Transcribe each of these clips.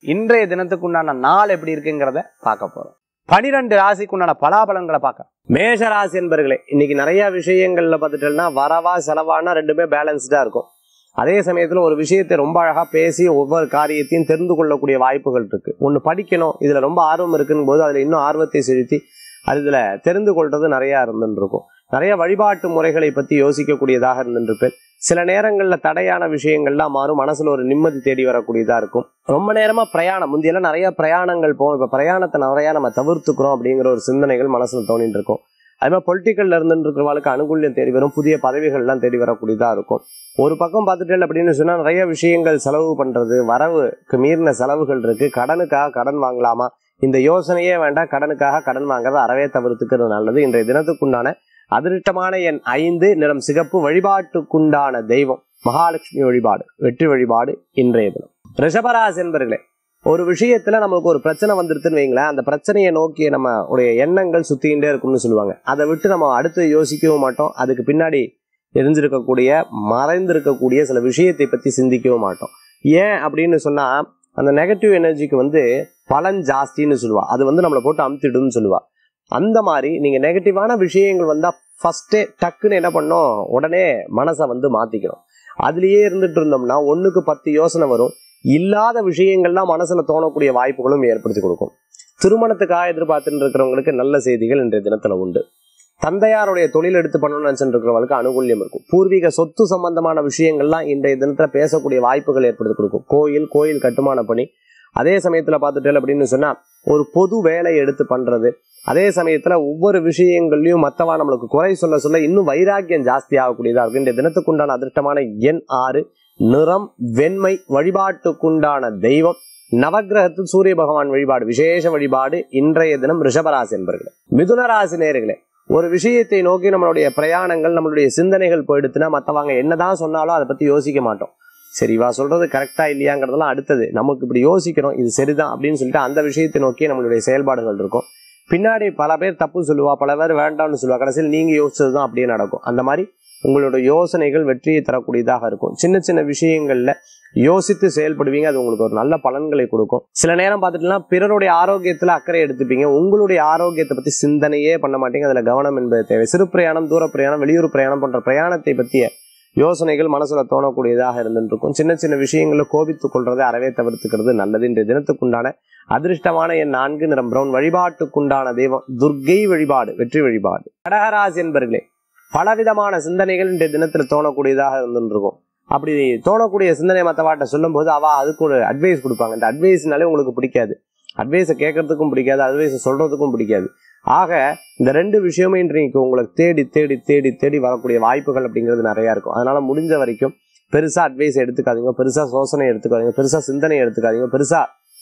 இன்றைய தினத்துக்கு உண்டான நாள் எப்படி இருக்குங்கிறத பார்க்க போறோம் பனிரெண்டு ராசிக்கு உண்டான பலாபலங்களை பார்க்க மேஷ ராசி என்பர்களே இன்னைக்கு நிறைய விஷயங்கள்ல பார்த்துட்டோம்னா வரவா செலவானா ரெண்டுமே பேலன்ஸ்டா இருக்கும் அதே சமயத்துல ஒரு விஷயத்தை ரொம்ப அழகா பேசி ஒவ்வொரு காரியத்தையும் தெரிந்து கொள்ளக்கூடிய வாய்ப்புகள் இருக்கு ஒன்னு படிக்கணும் இதுல ரொம்ப ஆர்வம் இருக்குன்னு போது அதுல இன்னும் ஆர்வத்தை செலுத்தி அதுல தெரிந்து கொள்றது நிறைய இருந்துட்டு இருக்கும் நிறைய வழிபாட்டு முறைகளை பத்தி யோசிக்கக்கூடியதாக இருந்துருப்பேன் சில நேரங்கள்ல தடையான விஷயங்கள்லாம் மாறும் மனசுல ஒரு நிம்மதி தேடி வரக்கூடியதா இருக்கும் ரொம்ப நேரமா பிரயாணம் முந்தியெல்லாம் நிறைய பிரயாணங்கள் போகும் இப்ப பிரயாணத்தை நிறைய நம்ம தவிர்த்துக்கிறோம் அப்படிங்கிற ஒரு சிந்தனைகள் மனசுல தோணிட்டு இருக்கும் அது மாதிரி பொலிட்டிக்கல்ல இருந்துட்டு இருக்கிறவங்களுக்கு அனுகூல்யம் தேடி வரும் புதிய பதவிகள்லாம் தேடி வரக்கூடியதா இருக்கும் ஒரு பக்கம் பார்த்துட்டேன் அப்படின்னு சொன்னா நிறைய விஷயங்கள் செலவு பண்றது வரவுக்கு மீறின செலவுகள் இருக்கு கடனுக்காக கடன் வாங்கலாமா இந்த யோசனையே வேண்டாம் கடனுக்காக கடன் வாங்குறது அறவே தவிர்த்துக்கிறது நல்லது இன்றைய தினத்துக்குண்டான அதிருஷ்டமான எண் ஐந்து நிறம் சிகப்பு வழிபாட்டுக்குண்டான தெய்வம் மகாலட்சுமி வழிபாடு வெற்றி வழிபாடு இன்றைய தினம் ரிஷபராசி என்பர்களே ஒரு விஷயத்துல நமக்கு ஒரு பிரச்சனை வந்துருதுன்னு வைங்களேன் அந்த பிரச்சனையை நோக்கிய நம்ம உடைய எண்ணங்கள் சுத்திக்கிட்டே இருக்கும்னு சொல்லுவாங்க அதை விட்டு நம்ம அடுத்து யோசிக்கவும் மாட்டோம் அதுக்கு பின்னாடி தெரிஞ்சிருக்கக்கூடிய மறைந்திருக்கக்கூடிய சில விஷயத்தை பத்தி சிந்திக்கவும் மாட்டோம் ஏன் அப்படின்னு சொன்னா அந்த நெகட்டிவ் எனர்ஜிக்கு வந்து பலன் ஜாஸ்தின்னு சொல்லுவா அது வந்து நம்மளை போட்டு அமுத்திடும்னு சொல்லுவா அந்த மாதிரி நீங்க நெகட்டிவான விஷயங்கள் வந்தா ஃபர்ஸ்டே டக்குன்னு என்ன பண்ணோம் உடனே மனசை வந்து மாத்திக்கணும் அதுலயே இருந்துட்டு இருந்தோம்னா ஒண்ணுக்கு பத்து யோசனை வரும் இல்லாத விஷயங்கள்லாம் மனசுல தோணக்கூடிய வாய்ப்புகளும் ஏற்படுத்தி கொடுக்கும் திருமணத்துக்காக எதிர்பார்த்துட்டு இருக்கிறவங்களுக்கு நல்ல செய்திகள் இன்றைய தினத்துல உண்டு தந்தையாருடைய தொழில் எடுத்து பண்ணணும்னு நினைச்சிட்டு இருக்கிறவங்களுக்கு அனுகூல்யம் இருக்கும் பூர்வீக சொத்து சம்பந்தமான விஷயங்கள்லாம் இன்றைய தினத்துல பேசக்கூடிய வாய்ப்புகள் ஏற்படுத்தி கொடுக்கும் கோயில் கோயில் கட்டுமான பணி அதே சமயத்துல பார்த்துட்டேன் அப்படின்னு சொன்னா ஒரு பொது வேலையை எடுத்து பண்றது அதே சமயத்துல ஒவ்வொரு விஷயங்கள்லயும் மத்தவா நம்மளுக்கு குறை சொல்ல சொல்ல இன்னும் வைராக்கியம் ஜாஸ்தி ஆகக்கூடியதா இருக்கு இந்த தினத்துக்குண்டான அதிர்ஷ்டமான எண் ஆறு நிறம் வெண்மை வழிபாட்டுக்குண்டான தெய்வம் நவக்கிரகத்தில் சூரிய பகவான் வழிபாடு விசேஷ வழிபாடு இன்றைய தினம் ரிஷபராசி என்பர்களே மிதுன ராசி நேர்களே ஒரு விஷயத்தை நோக்கி நம்மளுடைய பிரயாணங்கள் நம்மளுடைய சிந்தனைகள் போயிடுத்துனா மற்றவங்க என்னதான் சொன்னாலும் அதை பத்தி யோசிக்க மாட்டோம் சரி இவா சொல்றது கரெக்டா இல்லையாங்கிறதெல்லாம் அடுத்தது நமக்கு இப்படி யோசிக்கிறோம் இது சரிதான் அப்படின்னு சொல்லிட்டு அந்த விஷயத்தை நோக்கி நம்மளுடைய செயல்பாடுகள் இருக்கும் பின்னாடி பல பேர் தப்பு சொல்லுவா பல பேர் வேண்டாம்னு சொல்லுவா கடைசியில் நீங்க யோசிச்சது தான் அப்படியே நடக்கும் அந்த மாதிரி உங்களோட யோசனைகள் வெற்றியை தரக்கூடியதாக இருக்கும் சின்ன சின்ன விஷயங்கள்ல யோசித்து செயல்படுவீங்க அது உங்களுக்கு ஒரு நல்ல பலன்களை கொடுக்கும் சில நேரம் பார்த்துட்டுனா பிறருடைய ஆரோக்கியத்துல அக்கறை எடுத்துப்பீங்க உங்களுடைய ஆரோக்கியத்தை பத்தி சிந்தனையே பண்ண மாட்டீங்க அதுல கவனம் என்பது தேவை சிறு பிரயாணம் தூர பிரயாணம் வெளியூர் பிரயாணம் போன்ற பிரயாணத்தை பற்றிய யோசனைகள் மனசுல தோணக்கூடியதாக இருந்துருக்கும் சின்ன சின்ன விஷயங்களை கோபித்துக் கொள்றதை அறவே தவிர்த்துக்கிறது நல்லது இன்றைய தினத்துக்குண்டான அதிர்ஷ்டமான என் நான்கு நிறம் பிரவுன் வழிபாட்டுக்குண்டான தெய்வம் துர்க்கை வழிபாடு வெற்றி வழிபாடு கடகராசி என்பர்களே பலவிதமான சிந்தனைகள் இன்றைய தினத்துல தோணக்கூடியதாக இருந்துருக்கும் அப்படி தோணக்கூடிய சிந்தனை மற்றவாட்ட சொல்லும் போது அவ அதுக்கு ஒரு அட்வைஸ் கொடுப்பாங்க இந்த அட்வைஸ்னாலே உங்களுக்கு பிடிக்காது அட்வைஸை கேட்கறதுக்கும் பிடிக்காது அட்வைஸை சொல்றதுக்கும் பிடிக்காது ஆக இந்த ரெண்டு விஷயமும் இன்றைக்கு உங்களுக்கு தேடி தேடி தேடி தேடி வரக்கூடிய வாய்ப்புகள் அப்படிங்கிறது நிறைய இருக்கும் அதனால முடிஞ்ச வரைக்கும் பெருசா அட்வைஸ் எடுத்துக்காதீங்க பெருசா சோசனை எடுத்துக்காதீங்க பெருசா சிந்தனை எடுத்துக்காதீங்க பெருசா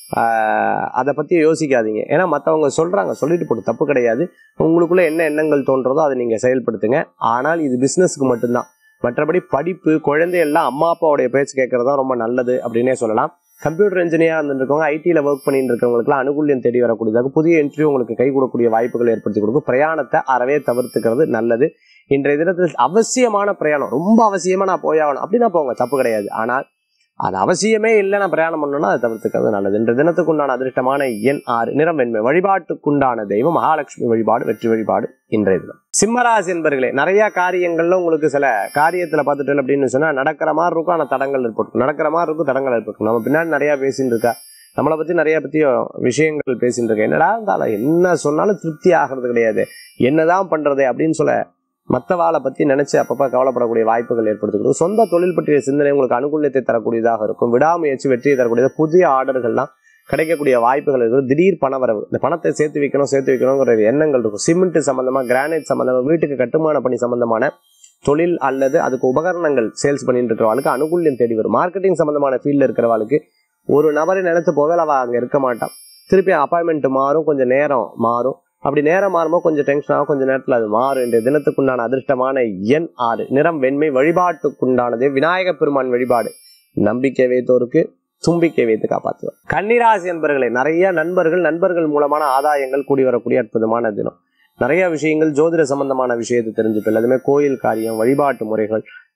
ஆஹ், அதை பத்தி யோசிக்காதீங்க ஏன்னா மற்றவங்க சொல்றாங்க சொல்லிட்டு போட்டு தப்பு கிடையாது உங்களுக்குள்ள என்ன எண்ணங்கள் தோன்றதோ அதை நீங்க செயல்படுத்துங்க ஆனால் இது பிசினஸ்க்கு மட்டும்தான் மற்றபடி படிப்பு குழந்தை எல்லாம் அம்மா அப்பாவுடைய பேச்சு கேட்கறது தான் ரொம்ப நல்லது அப்படின்னே சொல்லலாம் கம்ப்யூட்டர் இன்ஜினியராக இருந்திருக்கவங்க ஐடியில் ஒர்க் பண்ணிட்டு இருக்கிறவங்களுக்குலாம் அனுகூல்யம் தேடி வரக்கூடியதாக புதிய இன்டர்வியூ உங்களுக்கு கை கொடுக்கக்கூடிய வாய்ப்புகளை ஏற்படுத்தி கொடுக்கும் பிரயாணத்தை அறவே தவிர்த்துக்கிறது நல்லது இன்றைய தினத்தில் அவசியமான பிரயாணம் ரொம்ப அவசியமா நான் போயாகணும் அப்படின்னா போங்க தப்பு கிடையாது ஆனால் அது அவசியமே இல்லை நான் பிரயாணம் பண்ணணும்னா அதை தவிர்த்துக்கிறது நல்லது இன்றைய தினத்துக்குண்டான அதிர்ஷ்டமான எண் ஆறு நிறம் வெண்மை வழிபாட்டுக்குண்டான தெய்வம் மகாலட்சுமி வழிபாடு வெற்றி வழிபாடு இன்றைய தினம் சிம்மராசி என்பர்களே நிறைய காரியங்கள்ல உங்களுக்கு சில காரியத்துல பார்த்துட்டு அப்படின்னு சொன்னா நடக்கிற மாதிரி இருக்கும் ஆனா தடங்கள் ஏற்படும் நடக்கிற மாதிரி இருக்கும் தடங்கள் ஏற்படும் நம்ம பின்னாடி நிறைய பேசிட்டு இருக்கா நம்மளை பத்தி நிறைய பத்தி விஷயங்கள் பேசிட்டு இருக்கேன் என்னடா இருந்தாலும் என்ன சொன்னாலும் திருப்தி ஆகிறது கிடையாது என்னதான் பண்றது அப்படின்னு சொல்ல மற்றவாளை பத்தி நினைச்சு அப்பப்ப கவலைப்படக்கூடிய வாய்ப்புகள் ஏற்படுத்தி கொடுக்கும் சொந்த தொழில் பற்றிய சிந்தனை உங்களுக்கு அனுகூலத்தை தரக்கூடியதாக இருக்கும் விடாமுயற்சி வெற்றியை தரக்கூடியது புதிய ஆர்டர்கள்லாம் கிடைக்கக்கூடிய வாய்ப்புகள் இருக்கும் திடீர் பணவரவு இந்த பணத்தை சேர்த்து வைக்கணும் சேர்த்து வைக்கணுங்கிற எண்ணங்கள் இருக்கும் சிமெண்ட் சம்பந்தமா கிரானைட் சம்பந்தமா வீட்டுக்கு கட்டுமான பணி சம்பந்தமான தொழில் அல்லது அதுக்கு உபகரணங்கள் சேல்ஸ் பண்ணிட்டு இருக்கிறவங்களுக்கு அனுகூல்யம் தேடி வரும் மார்க்கெட்டிங் சம்பந்தமான ஃபீல்டில் இருக்கிறவங்களுக்கு ஒரு நபரை நினைத்து போவே அவ அங்க இருக்க மாட்டான் திருப்பி அப்பாயின்மெண்ட் மாறும் கொஞ்சம் நேரம் மாறும் அப்படி நேரம் மாறும்போது கொஞ்சம் டென்ஷன் ஆகும் கொஞ்சம் நேரத்தில் அது மாறும் இன்றைய தினத்துக்குண்டான அதிர்ஷ்டமான எண் ஆறு நிறம் வெண்மை வழிபாட்டுக்குண்டானது விநாயக பெருமான் வழிபாடு நம்பிக்கை வைத்தோருக்கு தும்பிக்கை வைத்து காப்பாற்றுவார் கன்னிராசி என்பர்களே நிறைய நண்பர்கள் நண்பர்கள் மூலமான ஆதாயங்கள் கூடி வரக்கூடிய அற்புதமான தினம் நிறைய விஷயங்கள் ஜோதிட சம்பந்தமான விஷயத்தை தெரிஞ்சுப்பேன் அதுமே கோயில் காரியம் வழிபாட்டு முறைகள்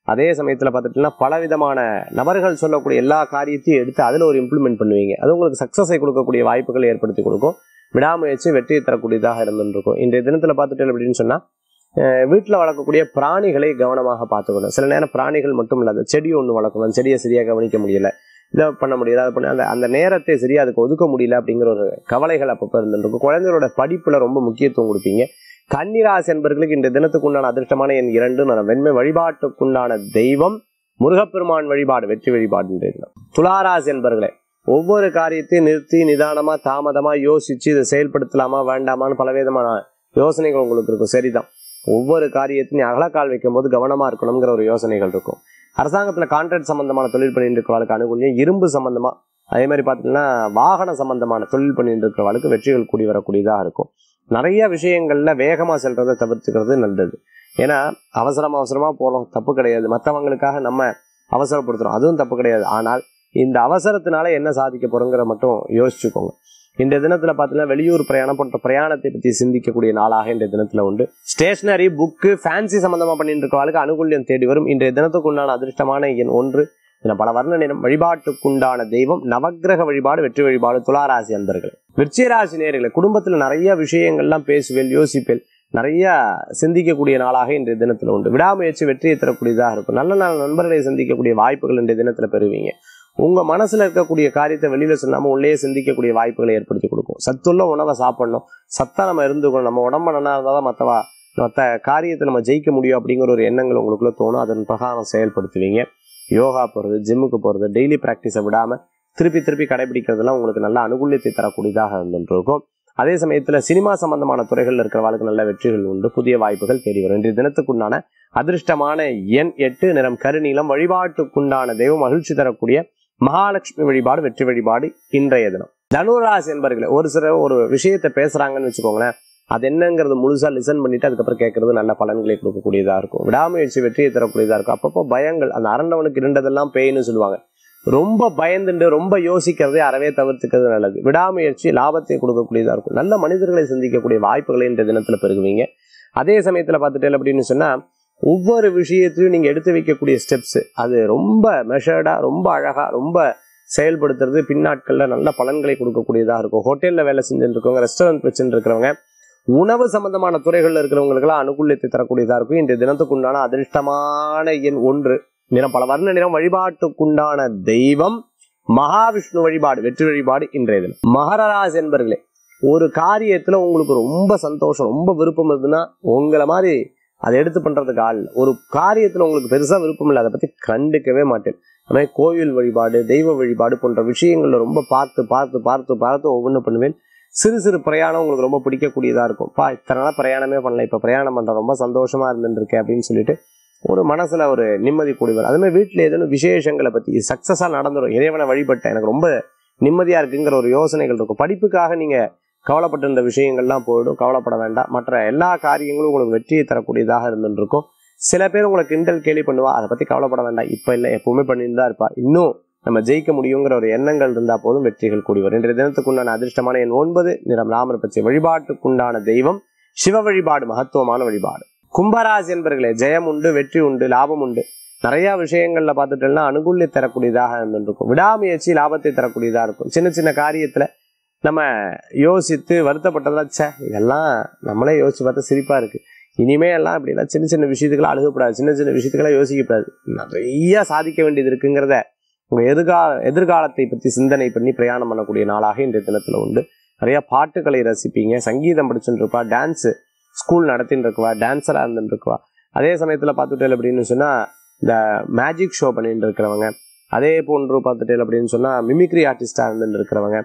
அதே சமயத்துல பார்த்துட்டீங்கன்னா பலவிதமான நபர்கள் சொல்லக்கூடிய எல்லா காரியத்தையும் எடுத்து அதுல ஒரு இம்ப்ளிமெண்ட் பண்ணுவீங்க அது உங்களுக்கு சக்சஸை கொடுக்கக்கூடிய வாய்ப்புகளை ஏற்படுத்தி கொடுக்கும் விடாமுயற்சி வெற்றியை தரக்கூடியதாக இருந்துருக்கும் இன்றைய தினத்துல பார்த்துட்டு அப்படின்னு சொன்னா அஹ் வீட்டுல வளர்க்கக்கூடிய பிராணிகளை கவனமாக பார்த்துக்கணும் சில நேரம் பிராணிகள் மட்டும் இல்லாத செடி ஒன்று வளர்க்கணும் செடியை சரியா கவனிக்க முடியல இதை பண்ண முடியல அதை பண்ண அந்த அந்த நேரத்தை சரியா அதுக்கு ஒதுக்க முடியல அப்படிங்கிற ஒரு கவலைகள் அப்பப்போ இருந்துருக்கும் குழந்தைகளோட படிப்புல ரொம்ப முக்கியத்துவம் கொடுப்பீங்க கன்னிராசி என்பர்களுக்கு இந்த தினத்துக்கு உண்டான அதிர்ஷ்டமான என் இரண்டு நிறம் வெண்மை வழிபாட்டுக்குண்டான தெய்வம் முருகப்பெருமான் வழிபாடு வெற்றி வழிபாடு இன்றைய தினம் துளாராசி என்பர்களே ஒவ்வொரு காரியத்தையும் நிறுத்தி நிதானமா தாமதமா யோசிச்சு இதை செயல்படுத்தலாமா வேண்டாமான்னு பலவிதமான யோசனைகள் உங்களுக்கு இருக்கும் சரிதான் ஒவ்வொரு காரியத்தையும் அகலக்கால் வைக்கும் போது கவனமா இருக்கணுங்கிற ஒரு யோசனைகள் இருக்கும் அரசாங்கத்துல கான்ட்ராக்ட் சம்பந்தமான தொழில் பண்ணிட்டு இருக்கிறவளுக்கு அனுகூலியம் இரும்பு சம்பந்தமா அதே மாதிரி பார்த்தீங்கன்னா வாகன சம்பந்தமான தொழில் பண்ணிட்டு இருக்கிறவளுக்கு வெற்றிகள் கூடி வரக்கூடியதாக இருக்கும் நிறைய விஷயங்கள்ல வேகமா செல்றதை தவிர்த்துக்கிறது நல்லது ஏன்னா அவசரம் அவசரமா போறோம் தப்பு கிடையாது மற்றவங்களுக்காக நம்ம அவசரப்படுத்துறோம் அதுவும் தப்பு கிடையாது ஆனால் இந்த அவசரத்தினால என்ன சாதிக்க போறோங்கிற மட்டும் யோசிச்சுக்கோங்க இந்த தினத்துல பார்த்தீங்கன்னா வெளியூர் பிரயாணம் போன்ற பிரயாணத்தை பத்தி சிந்திக்கக்கூடிய நாளாக இந்த தினத்துல உண்டு ஸ்டேஷனரி புக்கு ஃபேன்சி சம்பந்தமா பண்ணிட்டு இருக்கவளுக்கு அனுகூல்யம் தேடி வரும் இன்றைய தினத்துக்கு உண்டான அதிர்ஷ்டமான எண் ஒன்று என பல வர்ண நிறம் வழிபாட்டுக்குண்டான தெய்வம் நவக்கிரக வழிபாடு வெற்றி வழிபாடு துளாராசி அன்பர்கள் விருச்சிகராசி நேர்களை குடும்பத்துல நிறைய விஷயங்கள்லாம் பேசுவேல் யோசிப்பேல் நிறைய சிந்திக்கக்கூடிய நாளாக இன்றைய தினத்துல உண்டு விடாமுயற்சி வெற்றியை தரக்கூடியதாக இருக்கும் நல்ல நல்ல நண்பர்களை சந்திக்கக்கூடிய வாய்ப்புகள் இன்றைய தினத்துல பெறுவீங்க உங்க மனசுல இருக்கக்கூடிய காரியத்தை வெளியில சொல்லாம உள்ளே சிந்திக்கக்கூடிய வாய்ப்புகளை ஏற்படுத்தி கொடுக்கும் சத்துள்ள உணவை சாப்பிடணும் சத்தா நம்ம இருந்துக்கணும் நம்ம உடம்ப நல்லா இருந்தாதான் மற்றவா மற்ற காரியத்தை நம்ம ஜெயிக்க முடியும் அப்படிங்கிற ஒரு எண்ணங்கள் உங்களுக்குள்ள தோணும் அதன் பிரகாரம் செயல்படுத்துவீங்க யோகா போறது ஜிம்முக்கு போறது டெய்லி ப்ராக்டிஸை விடாம திருப்பி திருப்பி கடைபிடிக்கிறதுலாம் உங்களுக்கு நல்ல அனுகூலியத்தை தரக்கூடியதாக இருந்துட்டு இருக்கும் அதே சமயத்துல சினிமா சம்பந்தமான துறைகள்ல இருக்கிறவர்களுக்கு நல்ல வெற்றிகள் உண்டு புதிய வாய்ப்புகள் தேடி வரும் இன்றைய தினத்துக்குண்டான அதிர்ஷ்டமான எண் எட்டு நிறம் கருநீலம் வழிபாட்டுக்குண்டான தெய்வம் மகிழ்ச்சி தரக்கூடிய மகாலட்சுமி வழிபாடு வெற்றி வழிபாடு இன்றைய தினம் தனுராசி என்பர்களே ஒரு சில ஒரு விஷயத்தை பேசுறாங்கன்னு வச்சுக்கோங்களேன் அது என்னங்கிறது முழுசா லிசன் பண்ணிட்டு அதுக்கப்புறம் கேட்கறது நல்ல பலன்களை கொடுக்கக்கூடியதா இருக்கும் விடாமுயற்சி வெற்றியை தரக்கூடியதா இருக்கும் அப்பப்போ பயங்கள் அந்த அரண்டவனுக்கு இருண்டதெல்லாம் பேய்னு சொல்லுவாங்க ரொம்ப பயந்துட்டு ரொம்ப யோசிக்கிறதை அறவே தவிர்த்துக்கிறது நல்லது விடாமுயற்சி லாபத்தை கொடுக்கக்கூடியதா இருக்கும் நல்ல மனிதர்களை சந்திக்கக்கூடிய வாய்ப்புகளை இந்த தினத்துல பெருகுவீங்க அதே சமயத்துல பார்த்துட்டேன் அப்படின்னு சொன்னா ஒவ்வொரு விஷயத்திலையும் நீங்க எடுத்து வைக்கக்கூடிய ஸ்டெப்ஸ் அது ரொம்ப மெஷர்டா ரொம்ப அழகா ரொம்ப செயல்படுத்துறது பின்னாட்கள்ல நல்ல பலன்களை கொடுக்கக்கூடியதா இருக்கும் ஹோட்டல்ல வேலை செஞ்சுட்டு இருக்கவங்க ரெஸ்டாரண்ட் வச்சுட்டு இருக்கிறவங்க உணவு சம்பந்தமான துறைகள்ல இருக்கிறவங்களுக்கெல்லாம் அனுகூலியத்தை தரக்கூடியதா இருக்கும் இன்றைய தினத்துக்குண்டான அதிர்ஷ்டமான எண் ஒன்று நிறம் பல வர்ண நிறம் வழிபாட்டுக்குண்டான தெய்வம் மகாவிஷ்ணு வழிபாடு வெற்றி வழிபாடு இன்றைய தினம் மகரராசி என்பர்களே ஒரு காரியத்துல உங்களுக்கு ரொம்ப சந்தோஷம் ரொம்ப விருப்பம் இருந்ததுன்னா உங்களை மாதிரி அதை எடுத்து பண்றதுக்கு ஆள் இல்ல. ஒரு காரியத்துல உங்களுக்கு பெருசா விருப்பம் இல்லை அதை பத்தி கண்டுக்கவே மாட்டேன் அது மாதிரி கோவில் வழிபாடு தெய்வ வழிபாடு போன்ற விஷயங்கள்ல ரொம்ப பார்த்து பார்த்து பார்த்து பார்த்து ஒவ்வொன்றும் பண்ணுவேன் சிறு சிறு பிரயாணம் உங்களுக்கு ரொம்ப பிடிக்கக்கூடியதா இருக்கும் பா இத்தனை நாள் பிரயாணமே பண்ணல இப்ப பிரயாணம் பண்றேன் ரொம்ப சந்தோஷமா இருந்துருக்கேன் அப்படின்னு சொல்லிட்டு ஒரு மனசுல ஒரு நிம்மதி கூடி வரும் அதே மாதிரி வீட்டுல ஏதேனும் விசேஷங்களை பத்தி சக்சஸா நடந்துரும் இறைவனை வழிபட்டேன் எனக்கு ரொம்ப நிம்மதியா இருக்குங்கிற ஒரு யோசனைகள் இருக்கும் படிப்புக்காக நீங்க கவலைப்பட்ட இந்த விஷயங்கள்லாம் போயிடும் கவலைப்பட வேண்டாம் மற்ற எல்லா காரியங்களும் உங்களுக்கு வெற்றியை தரக்கூடியதாக இருந்துட்டு இருக்கும் சில பேர் உங்களை கிண்டல் கேலி பண்ணுவா அதை பத்தி கவலைப்பட வேண்டாம் இப்ப இல்லை எப்பவுமே பண்ணிட்டு தான் இருப்பா இன்னும் நம்ம ஜெயிக்க முடியுங்கிற ஒரு எண்ணங்கள் இருந்தா போதும் வெற்றிகள் கூடி வரும் இன்றைய தினத்துக்குண்டான அதிர்ஷ்டமான எண் ஒன்பது நிறம் ராமர் பச்சை வழிபாட்டுக்குண்டான தெய்வம் சிவ வழிபாடு மகத்துவமான வழிபாடு கும்பராசி என்பர்களே ஜெயம் உண்டு வெற்றி உண்டு லாபம் உண்டு நிறைய விஷயங்கள்ல பார்த்துட்டோம்னா அனுகூல்ய தரக்கூடியதாக இருந்துருக்கும் விடாமுயற்சி லாபத்தை தரக்கூடியதாக இருக்கும் சின்ன சின்ன காரியத்துல நம்ம யோசித்து வருத்தப்பட்டதெல்லாம் ச்சே இதெல்லாம் நம்மளே யோசிச்சு பார்த்தா சிரிப்பா இருக்கு இனிமே எல்லாம் அப்படின்னா சின்ன சின்ன விஷயத்துக்கெல்லாம் அழுகக்கூடாது சின்ன சின்ன விஷயத்துக்கெல்லாம் யோசிக்கக்கூடாது நிறைய சாதிக்க வேண்டியது இருக்குங்கிறத உங்க எதிர்கால எதிர்காலத்தை பத்தி சிந்தனை பண்ணி பிரயாணம் பண்ணக்கூடிய நாளாக இன்றைய தினத்துல உண்டு நிறைய பாட்டுகளை ரசிப்பீங்க சங்கீதம் படிச்சுட்டு இருப்பா டான்ஸ் ஸ்கூல் நடத்தின்னு இருக்குவா டான்ஸரா இருந்துட்டு இருக்குவா அதே சமயத்துல பார்த்துட்டேன் அப்படின்னு சொன்னா இந்த மேஜிக் ஷோ பண்ணிட்டு இருக்கிறவங்க அதே போன்று பார்த்துட்டேன் அப்படின்னு சொன்னா மிமிக்ரி ஆர்டிஸ்டா இருந்துட்டு இருக்கிறவங்க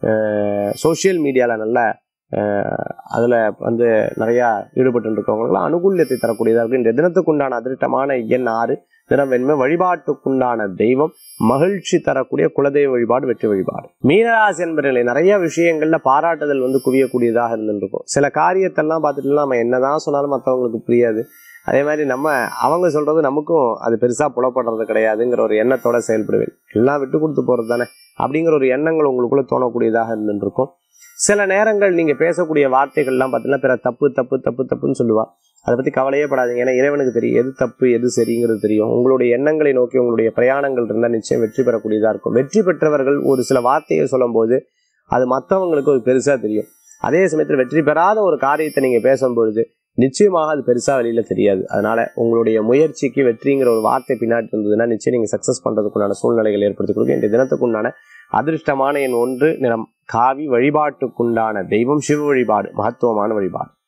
சோஷியல் மீடியால நல்ல அஹ், அதுல வந்து நிறைய ஈடுபட்டு இருக்கவங்களுக்குலாம் அனுகூல்யத்தை தரக்கூடியதா இருக்கு இந்த தினத்துக்குண்டான அதிர்ஷ்டமான எண் ஆறு தினம் வெண்மை வழிபாட்டுக்குண்டான தெய்வம் மகிழ்ச்சி தரக்கூடிய குலதெய்வ வழிபாடு வெற்றி வழிபாடு மீனராசி என்பவர்களை நிறைய விஷயங்கள்ல பாராட்டுதல் வந்து குவியக்கூடியதாக இருந்துருக்கும் சில காரியத்தெல்லாம் பார்த்துட்டு நம்ம என்னதான் சொன்னாலும் மற்றவங்களுக்கு புரியாது அதே மாதிரி நம்ம அவங்க சொல்றது நமக்கும் அது பெருசா புலப்படுறது கிடையாதுங்கிற ஒரு எண்ணத்தோட செயல்படுவேன் எல்லாம் விட்டு கொடுத்து போறது தானே அப்படிங்கிற ஒரு எண்ணங்கள் உங்களுக்குள்ள தோணக்கூடியதாக இருந்துருக்கும் சில நேரங்கள் நீங்க பேசக்கூடிய வார்த்தைகள்லாம் பார்த்தீங்கன்னா பிற தப்பு தப்பு தப்பு தப்புன்னு சொல்லுவா அதை பற்றி கவலையே படாதீங்க ஏன்னா இறைவனுக்கு தெரியும் எது தப்பு எது சரிங்கிறது தெரியும் உங்களுடைய எண்ணங்களை நோக்கி உங்களுடைய பிரயாணங்கள் இருந்தால் நிச்சயம் வெற்றி பெறக்கூடியதாக இருக்கும் வெற்றி பெற்றவர்கள் ஒரு சில வார்த்தையை சொல்லும்போது அது மற்றவங்களுக்கு ஒரு பெருசாக தெரியும் அதே சமயத்தில் வெற்றி பெறாத ஒரு காரியத்தை நீங்கள் பேசும்பொழுது நிச்சயமாக அது பெருசாக வெளியில் தெரியாது அதனால உங்களுடைய முயற்சிக்கு வெற்றிங்கிற ஒரு வார்த்தை பின்னாடி இருந்ததுன்னா நிச்சயம் நீங்கள் சக்ஸஸ் பண்ணுறதுக்குண்டான சூழ்நிலைகள் ஏற்படுத்தி கொடுக்கும் இந்த தினத்துக்குண்டான அதிர்ஷ்டமான எண் ஒன்று நிறம் காவி வழிபாட்டுக்குண்டான தெய்வம் சிவ வழிபாடு மகத்துவமான வழிபாடு